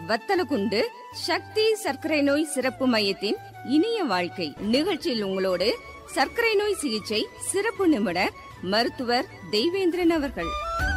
வத்தலகுண்டு சக்தி சர்க்கரை நோய் சிறப்பு மையத்தின் இனிய வாழ்க்கை நிகழ்ச்சியில் உங்களோடு சர்க்கரை நோய் சிகிச்சை சிறப்பு நிபுணர் மருத்துவர் தெய்வேந்திரன் அவர்கள்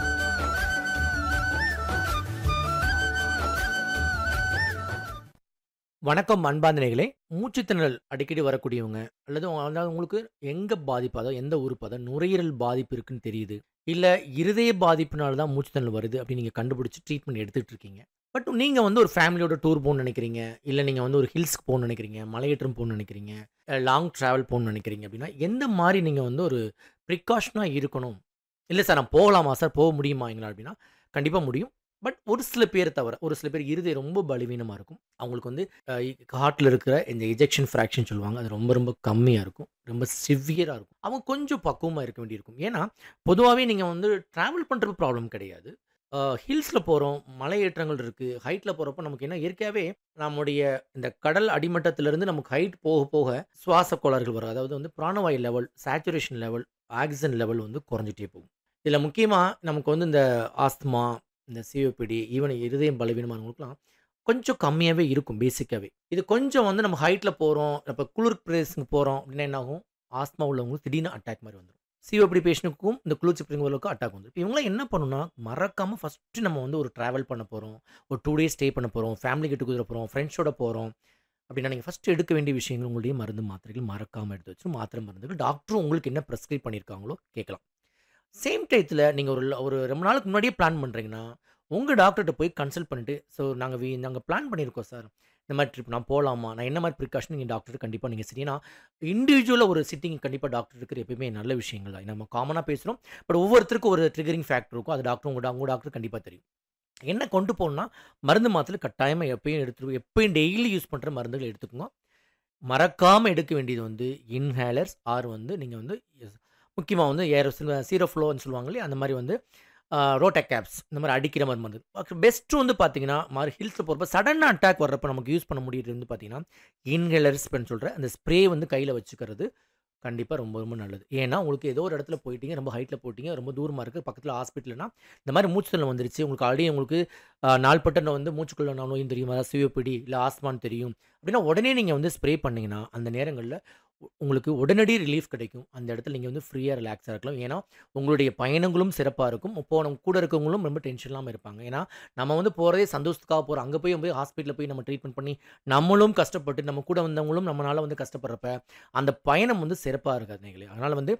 வணக்கம் அன்பாந்தனைகளே மூச்சுத்திணறல் அடிக்கடி வரக்கூடியவங்க அல்லது உங்க- அதாவது உங்களுக்கு எங்க பாதிப்பு அதாவது எந்த உறுப்பு அதாவது நுரையீரல் பாதிப்பு இருக்குன்னு தெரியுது இல்ல இருதய பாதிப்புனால தான் மூச்சுத்திணறல் வருது அப்படின்னு நீங்க கண்டுபிடிச்சு ட்ரீட்மெண்ட் எடுத்துட்டு இருக்கீங்க பட் நீங்க வந்து ஒரு ஃபேமிலியோட டூர் போகணும்னு நினைக்கிறீங்க இல்ல நீங்க வந்து ஒரு ஹில்ஸ்க்கு போகணும்னு நினைக்கிறீங்க மலையேற்றம் போகணும்னு நினைக்கிறீங்க லாங் டிராவல் போகணும்னு நினைக்கிறீங்க அப்படின்னா எந்த மாதிரி நீங்க வந்து ஒரு ப்ரிகாஷனா இருக்கணும் இல்லை சார் நான் போகலாமா சார் போக முடியுமா எங்களால் அப்படின்னா கண்டிப்பாக முடியும் பட் ஒரு சில பேர் தவிர ஒரு சில பேர் இருதயம் ரொம்ப பலவீனமாக இருக்கும் அவங்களுக்கு வந்து ஹார்ட்டில் இருக்கிற இந்த எஜெக்ஷன் ஃப்ராக்ஷன் சொல்லுவாங்க அது ரொம்ப ரொம்ப கம்மியாக இருக்கும் ரொம்ப சிவியராக இருக்கும் அவங்க கொஞ்சம் பக்குவமாக இருக்க வேண்டியிருக்கும் ஏன்னா பொதுவாகவே நீங்கள் வந்து ட்ராவல் பண்ணுறது ப்ராப்ளம் கிடையாது ஹில்ஸில் போகிறோம் மலையேற்றங்கள் இருக்குது ஹைட்டில் போகிறப்போ நமக்கு என்ன இயற்கையாகவே நம்முடைய இந்த கடல் அடிமட்டத்திலிருந்து நமக்கு ஹைட் போக போக சுவாச கோளாறுகள் வரும் அதாவது வந்து பிராணவாயு level saturation level oxygen level வந்து குறைஞ்சிட்டே போகும் இதில் முக்கியமாக நமக்கு வந்து இந்த ஆஸ்துமா இந்த சிஓபிடி ஈவன் இருதயம் பலவீனமானவங்களுக்குலாம் கொஞ்சம் கம்மியாகவே இருக்கும் பேசிக்காகவே இது கொஞ்சம் வந்து நம்ம ஹைட்டில் போகிறோம் இப்போ குளிர் பிரதேசத்துக்கு போகிறோம் அப்படின்னா என்ன ஆகும் ஆஸ்மா உள்ளவங்களுக்கு திடீர்னு அட்டாக் மாதிரி வந்துடும் சிஓபிடி பேஷண்ட்டுக்கும் இந்த குளிர்ச்சி பிரிவுகளுக்கும் அட்டாக் வந்துடும் இப்போ இவங்களாம் என்ன பண்ணணும்னா மறக்காமல் ஃபஸ்ட்டு நம்ம வந்து ஒரு ட்ராவல் பண்ண போகிறோம் ஒரு டூ டேஸ் ஸ்டே பண்ண போகிறோம் ஃபேமிலி கிட்ட குதிர போகிறோம் ஃப்ரெண்ட்ஸோட போகிறோம் அப்படின்னா நீங்கள் ஃபஸ்ட்டு எடுக்க வேண்டிய விஷயங்கள் உங்களுடைய மருந்து மாத்திரைகள் மறக்காமல் எடுத்து வச்சு மாத்திரை மருந்துகள் டாக்டரும் உங்களுக்கு என்ன ப்ரெஸ்கிரைப் பண்ணியிருக்காங்களோ கேட்கலாம் சேம் டயத்தில் நீங்கள் ஒரு ஒரு ரொம்ப நாளுக்கு முன்னாடியே பிளான் பண்ணுறீங்கன்னா உங்கள் டாக்டர்கிட்ட போய் கன்சல்ட் பண்ணிட்டு ஸோ நாங்கள் வி நாங்கள் பிளான் பண்ணியிருக்கோம் சார் இந்த மாதிரி ட்ரிப் நான் போகலாமா நான் என்ன மாதிரி ப்ரிகாஷன் நீங்கள் டாக்டர் கண்டிப்பாக நீங்கள் சரினா இண்டிவிஜுவலாக ஒரு சிட்டிங் கண்டிப்பாக டாக்டர் இருக்கிற எப்பயுமே நல்ல விஷயங்கள் தான் நம்ம காமனாக பேசுகிறோம் பட் ஒவ்வொருத்தருக்கும் ஒரு ட்ரிகரிங் ஃபேக்டர் இருக்கும் அது டாக்டர் உங்கள் உங்கள் டாக்டர் கண்டிப்பாக தெரியும் என்ன கொண்டு போகணும்னா மருந்து மாத்திரை கட்டாயமாக எப்பயும் எடுத்து எப்பயும் டெய்லி யூஸ் பண்ணுற மருந்துகள் எடுத்துக்கோங்க மறக்காமல் எடுக்க வேண்டியது வந்து இன்ஹேலர்ஸ் ஆர் வந்து நீங்கள் வந்து முக்கியமாக வந்து ஏர் சீரோ ஃப்ளோன்னு சொல்லுவாங்க இல்லையா அந்த மாதிரி வந்து ரோட்டக் கேப்ஸ் இந்த மாதிரி அடிக்கிற மாதிரி மருந்து பெஸ்ட்டு வந்து பார்த்தீங்கன்னா மாதிரி ஹில்ஸில் போகிறப்ப சடனாக அட்டாக் வர்றப்ப நமக்கு யூஸ் பண்ண முடியுது வந்து பார்த்தீங்கன்னா இன்ஹேலர்ஸ் சொல்கிற அந்த ஸ்ப்ரே வந்து கையில் வச்சுக்கிறது கண்டிப்பாக ரொம்ப ரொம்ப நல்லது ஏன்னா உங்களுக்கு ஏதோ ஒரு இடத்துல போயிட்டீங்க ரொம்ப ஹைட்டில் போயிட்டீங்க ரொம்ப தூரமாக இருக்குது பக்கத்தில் ஹாஸ்பிட்டல்னா இந்த மாதிரி மூச்சுத்தல் வந்துருச்சு உங்களுக்கு ஆல்ரெடி உங்களுக்கு நாள்பட்ட வந்து மூச்சுக்குள்ள நோயும் தெரியும் அதாவது சிஓபிடி இல்லை ஆஸ்மான்னு தெரியும் அப்படின்னா உடனே நீங்கள் வந்து ஸ்ப்ரே பண்ணிங்கன்னா அந்த நேரங்களில் உங்களுக்கு உடனடி ரிலீஃப் கிடைக்கும் அந்த இடத்துல நீங்கள் வந்து ஃப்ரீயாக ரிலாக்ஸாக இருக்கலாம் ஏன்னா உங்களுடைய பயணங்களும் சிறப்பாக இருக்கும் இப்போ நம்ம கூட இருக்கவங்களும் ரொம்ப டென்ஷன் இல்லாமல் இருப்பாங்க ஏன்னா நம்ம வந்து போகிறதே சந்தோஷத்துக்காக போகிறோம் அங்கே போய் போய் ஹாஸ்பிட்டலில் போய் நம்ம ட்ரீட்மெண்ட் பண்ணி நம்மளும் கஷ்டப்பட்டு நம்ம கூட வந்தவங்களும் நம்மளால் வந்து கஷ்டப்படுறப்ப அந்த பயணம் வந்து சிறப்பாக இருக்காது நீங்களே அதனால் வந்து